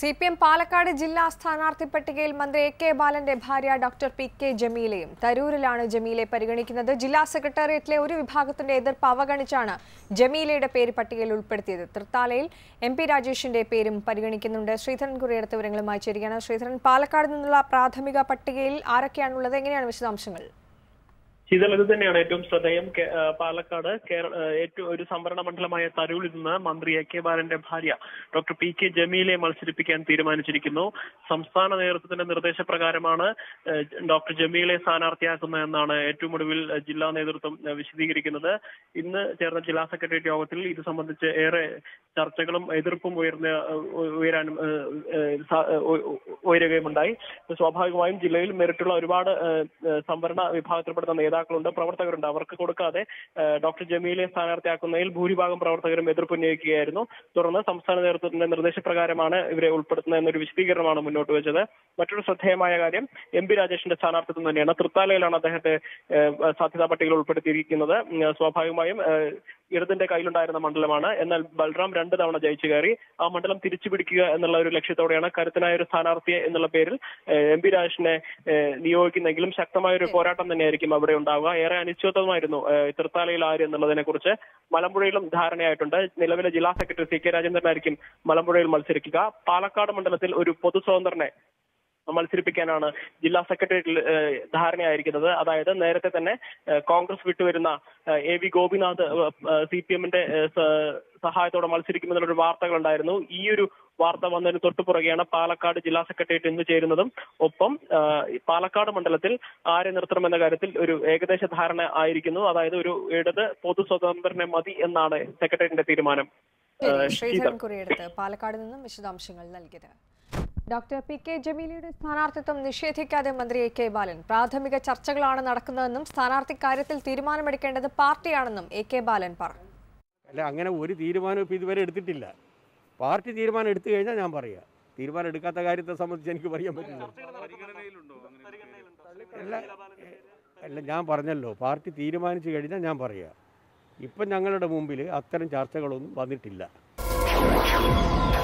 C P M Palakkad ജില്ലാ സ്ഥാനാർത്ഥി പട്ടികയിൽ മന്ത്രി എ കെ ബാലന്റെ ഭാര്യ ഡോക്ടർ പി കെ ജമീലയും തരൂരിലാണ് ജമീലെ പരിഗണിക്കുന്നത് ജില്ലാ സെക്രട്ടേറിയറ്റിലെ ഒരു വിഭാഗത്തിന്റെ എതിർപ്പ് അവഗണിച്ചാണ് ജമീലയുടെ പേര് പട്ടികയിൽ ഉൾപ്പെടുത്തിയത് തൃത്താലയിൽ എം പി രാജേഷിന്റെ പേരും പരിഗണിക്കുന്നുണ്ട് ശ്രീധരൻ കുറിയടുത്ത വിവരങ്ങളുമായി ചേരുകയാണ് ശ്രീധരൻ പാലക്കാട് നിന്നുള്ള പ്രാഥമിക പട്ടികയിൽ ആരൊക്കെയാണുള്ളത് എങ്ങനെയാണ് വിശദാംശങ്ങൾ ശീതൾ ഇത് തന്നെയാണ് ഏറ്റവും ശ്രദ്ധേയം കേ- ആ, പാലക്കാട് കേര- ആ, ഏറ്റവും ഒരു സംവരണ മണ്ഡലമായ തരൂരിൽ നിന്ന് മന്ത്രി എ കെ ബാലന്റെ ഭാര്യ ഡോക്ടർ പി കെ ജമീലെ മത്സരിപ്പിക്കാൻ തീരുമാനിച്ചിരിക്കുന്നു സംസ്ഥാന നേതൃത്വത്തിന്റെ നിർദ്ദേശപ്രകാരമാണ് ആ, ഡോക്ടർ ജമീലെ സ്ഥാനാർത്ഥിയാക്കുന്നതെന്നാണ് ഏറ്റവും ഒടുവിൽ ആ, ജില്ലാ നേതൃത്വം ആ, വിശദീകരിക്കുന്നത് ഇന്ന് ചേർന്ന ജില്ലാ സെക്രട്ടേറിയറ്റ് യോഗത്തിൽ ഇത് സംബന്ധിച്ച് ഏറെ ചർച്ചകളും എതിർപ്പും ഉയർന്ന ഉ- ഉയരാനും ആ, ആ, സ- ഉ- ഉ- ഉയരുകയുമുണ്ടായി സ്വാഭാവികമായും ജില്ലയിൽ മെറിറ്റുള്ള ഒരുപാട് ആ, ആ, സംവരണ വിഭാഗത്തിൽപ്പെടുന്ന നേതാക്കളുണ്ട് പ്രവർത്തകരുണ്ട് അവർക്ക് കൊടുക്കാതെ ആ, ഡോക്ടർ ജമീലെ സ്ഥാനാർത്ഥിയാക്കുന്നതിൽ ഭൂരിഭാഗം പ്രവർത്തകരും എതിർപ്പ് ഉന്നയിക്കുകയായിരുന്നു തുടർന്ന് സംസ്ഥാന നേതൃത്വത്തിന്റെ നിർദ്ദേശപ്രകാരമാണ് ഇവരെ ഉൾപ്പെടുത്തുന്നത് എന്നൊരു വിശദീകരണമാണ് മുന്നോട്ട് വെച്ചത് മറ്റൊരു ശ്രദ്ധേയമായ കാര്യം എം പി രാജേഷിന്റെ സ്ഥാനാർത്ഥിത്വം തന്നെയാണ് തൃത്താലയിലാണ് അദ്ദേഹത്തെ ആ, സാധ്യതാ പട്ടികയിൽ ഉൾപ്പെടുത്തിയിരിക്കുന്നത് ഉം, സ്വാഭാവികമായും ആ, ഇടതിന്റെ കയ്യിലുണ്ടായിരുന്ന മണ്ഡലമാണ് എന്നാൽ ബൽറാം രണ്ട് തവണ ജയിച്ചു കയറി ആ മണ്ഡലം തിരിച്ചു പിടിക്കുക എന്നുള്ള ഒരു ലക്ഷ്യത്തോടെയാണ് കരുത്തനായ ഒരു സ്ഥാനാർത്ഥിയെ എന്നുള്ള പേരിൽ ഏഹ്, എം പി രാജേഷിനെ ഏഹ്, നിയോഗിക്കുന്നെങ്കിലും ശക്തമായ ഒരു പോരാട്ടം തന്നെയായിരിക്കും അവിടെ ഉണ്ടാവുക ഏറെ അനിശ്ചിതമായിരുന്നു ഏഹ്, തൃത്താലയിൽ ആര് എന്നുള്ളതിനെ കുറിച്ച് മലമ്പുഴയിലും ധാരണയായിട്ടുണ്ട് നിലവിലെ ജില്ലാ സെക്രട്ടറി സി കെ രാജേന്ദ്രനായിരിക്കും മലമ്പുഴയിൽ മത്സരിക്കുക പാലക്കാട് മണ്ഡലത്തിൽ ഒരു പൊതു സ്വതന്ത്രനെ മത്സരിപ്പിക്കാനാണ് ജില്ലാ സെക്രട്ടേറിയറ്റിൽ ഏഹ്, ധാരണയായിരിക്കുന്നത് അതായത് നേരത്തെ തന്നെ ഏഹ്, കോൺഗ്രസ് വിട്ടുവരുന്ന ഏഹ്, A V Gopinath C P എമ്മിന്റെ സഹായത്തോടെ മത്സരിക്കുമെന്നുള്ളൊരു വാർത്തകൾ ഉണ്ടായിരുന്നു ഈ ഒരു വാർത്ത വന്നതിന് തൊട്ടു പുറകെയാണ് പാലക്കാട് ജില്ലാ സെക്രട്ടേറിയറ്റ് ഇന്ന് ചേരുന്നതും ഒപ്പം ഏഹ്, ഈ പാലക്കാട് മണ്ഡലത്തിൽ ആരെ നിർത്തണമെന്ന കാര്യത്തിൽ ഒരു ഏകദേശ ധാരണ ആയിരിക്കുന്നു അതായത് ഒരു ഇടത് പൊതു സ്വതന്ത്രനെ മതി എന്നാണ് സെക്രട്ടേറിയറ്റിന്റെ തീരുമാനം ശരി, ഏഹ്, ശ്രീധരൻ കുറിയെടുത്ത് പാലക്കാട് നിന്നും വിശദാംശങ്ങൾ നൽകിയത് ഡോക്ടർ പി കെ ജമീലയുടെ സ്ഥാനാർത്ഥിത്വം നിഷേധിക്കാതെ മന്ത്രി എ കെ ബാലൻ പ്രാഥമിക ചർച്ചകളാണ് നടക്കുന്നതെന്നും സ്ഥാനാർത്ഥി കാര്യത്തിൽ തീരുമാനമെടുക്കേണ്ടത് പാർട്ടിയാണെന്നും എ കെ ബാലൻ പറഞ്ഞു അല്ല അങ്ങനെ ഒരു തീരുമാനവും ഇപ്പോൾ ഇതുവരെ എടുത്തിട്ടില്ല പാർട്ടി തീരുമാനം എടുത്തു കഴിഞ്ഞാൽ ഞാൻ പറയാം തീരുമാനം എടുക്കാത്ത കാര്യത്തെ സംബന്ധിച്ച് എനിക്ക് പറയാൻ പറ്റില്ല അല്ല എ- അല്ല ഞാൻ പറഞ്ഞല്ലോ പാർട്ടി തീരുമാനിച്ചു കഴിഞ്ഞാൽ ഞാൻ പറയാം ഇപ്പം ഞങ്ങളുടെ മുമ്പിൽ അത്തരം ചർച്ചകളൊന്നും വന്നിട്ടില്ല